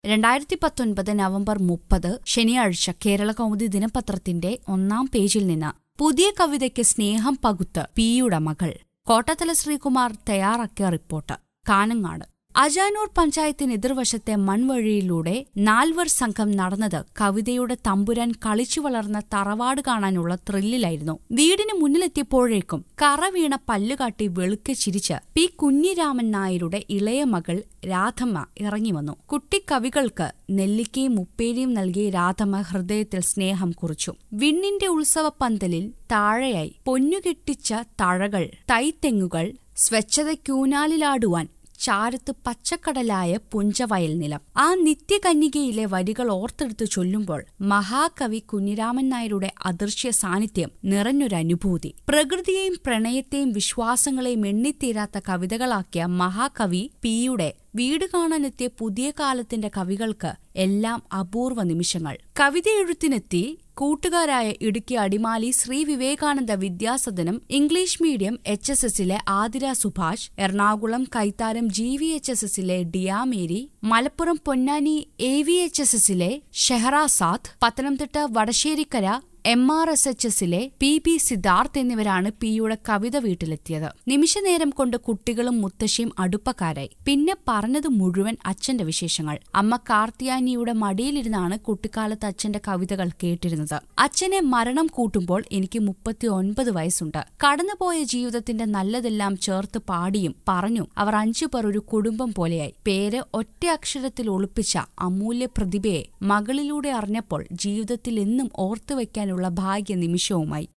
രണ്ടായിരത്തി പത്തൊൻപത് നവംബർ മുപ്പത് ശനിയാഴ്ച കേരള കൗമുദി ദിനപത്രത്തിന്റെ ഒന്നാം പേജിൽ നിന്ന് പുതിയ കവിതയ്ക്ക് സ്നേഹം പകുത്ത് പിയുടെ മകൾ കോട്ടത്തല ശ്രീകുമാർ തയ്യാറാക്കിയ റിപ്പോർട്ട് കാനങ്ങാട് അജാനൂർ പഞ്ചായത്തിന് എതിർവശത്തെ മൺവഴിയിലൂടെ നാൽവർ സംഘം നടന്നത് കവിതയുടെ തമ്പുരാൻ കളിച്ചു വളർന്ന തറവാട് കാണാനുള്ള ത്രില്ലിലായിരുന്നു വീടിന് മുന്നിലെത്തിയപ്പോഴേക്കും കറ വീണ പല്ലുകാട്ടി വെളുക്കെ ചിരിച്ച് പി കുഞ്ഞിരാമൻ നായരുടെ ഇളയ മകൾ രാധമ്മ ഇറങ്ങി വന്നു കുട്ടിക്കവികൾക്ക് നെല്ലിക്കയും ഉപ്പേരിയും നൽകി രാധമ്മ ഹൃദയത്തിൽ സ്നേഹം കുറിച്ചു വിണ്ണിന്റെ ഉത്സവപ്പന്തലിൽ താഴെയായി പൊന്നുകെട്ടിച്ച തഴകൾ തൈത്തെങ്ങുകൾ സ്വച്ഛതയ്ക്കൂനാലിലാടുവാൻ ചാരത്ത് പച്ചക്കടലായ പുഞ്ചവയൽ നിലം ആ നിത്യകന്യകയിലെ വരികൾ ഓർത്തെടുത്ത് ചൊല്ലുമ്പോൾ മഹാകവി കുഞ്ഞിരാമൻ നായരുടെ അദൃശ്യ സാന്നിധ്യം നിറഞ്ഞൊരനുഭൂതി പ്രകൃതിയെയും പ്രണയത്തെയും വിശ്വാസങ്ങളെയും എണ്ണിത്തീരാത്ത കവിതകളാക്കിയ മഹാകവി പിയുടെ വീട് കാണാനെത്തിയ പുതിയ കാലത്തിന്റെ കവികൾക്ക് എല്ലാം അപൂർവ നിമിഷങ്ങൾ കവിതയെഴുത്തിനെത്തി കൂട്ടുകാരായ Idukki Adimali Sree Vivekananda Vidyasadanam English medium H S എസിലെ Athira Subhash Ernakulam Kaitharam G V H S എസിലെ Diya Mary Malappuram Ponnani A V H S എസിലെ Sheharazad Pathanamthitta Vadasserikkara M R S H എസിലെ പി ബി സിദ്ധാർത്ഥ് എന്നിവരാണ് പിയുടെ കവിത വീട്ടിലെത്തിയത് നിമിഷനേരം കൊണ്ട് കുട്ടികളും മുത്തശ്ശിയും അടുപ്പക്കാരായി പിന്നെ പറഞ്ഞത് മുഴുവൻ അച്ഛന്റെ വിശേഷങ്ങൾ അമ്മ കാർത്തിയാനിയുടെ മടിയിലിരുന്നാണ് കുട്ടിക്കാലത്ത് അച്ഛന്റെ കവിതകൾ കേട്ടിരുന്നത് അച്ഛനെ മരണം കൂട്ടുമ്പോൾ എനിക്ക് മുപ്പത്തി ഒൻപത് വയസ്സുണ്ട് കടന്നുപോയ ജീവിതത്തിന്റെ നല്ലതെല്ലാം ചേർത്ത് പാടിയും പറഞ്ഞും അവർ അഞ്ചു പേർ ഒരു കുടുംബം പോലെയായി പേര് ഒറ്റ അക്ഷരത്തിൽ ഒളിപ്പിച്ച അമൂല്യ പ്രതിഭയെ മകളിലൂടെ അറിഞ്ഞപ്പോൾ ജീവിതത്തിൽ എന്നും ഓർത്തുവെക്കാൻ ഭാഗ്യ നിമിഷവുമായി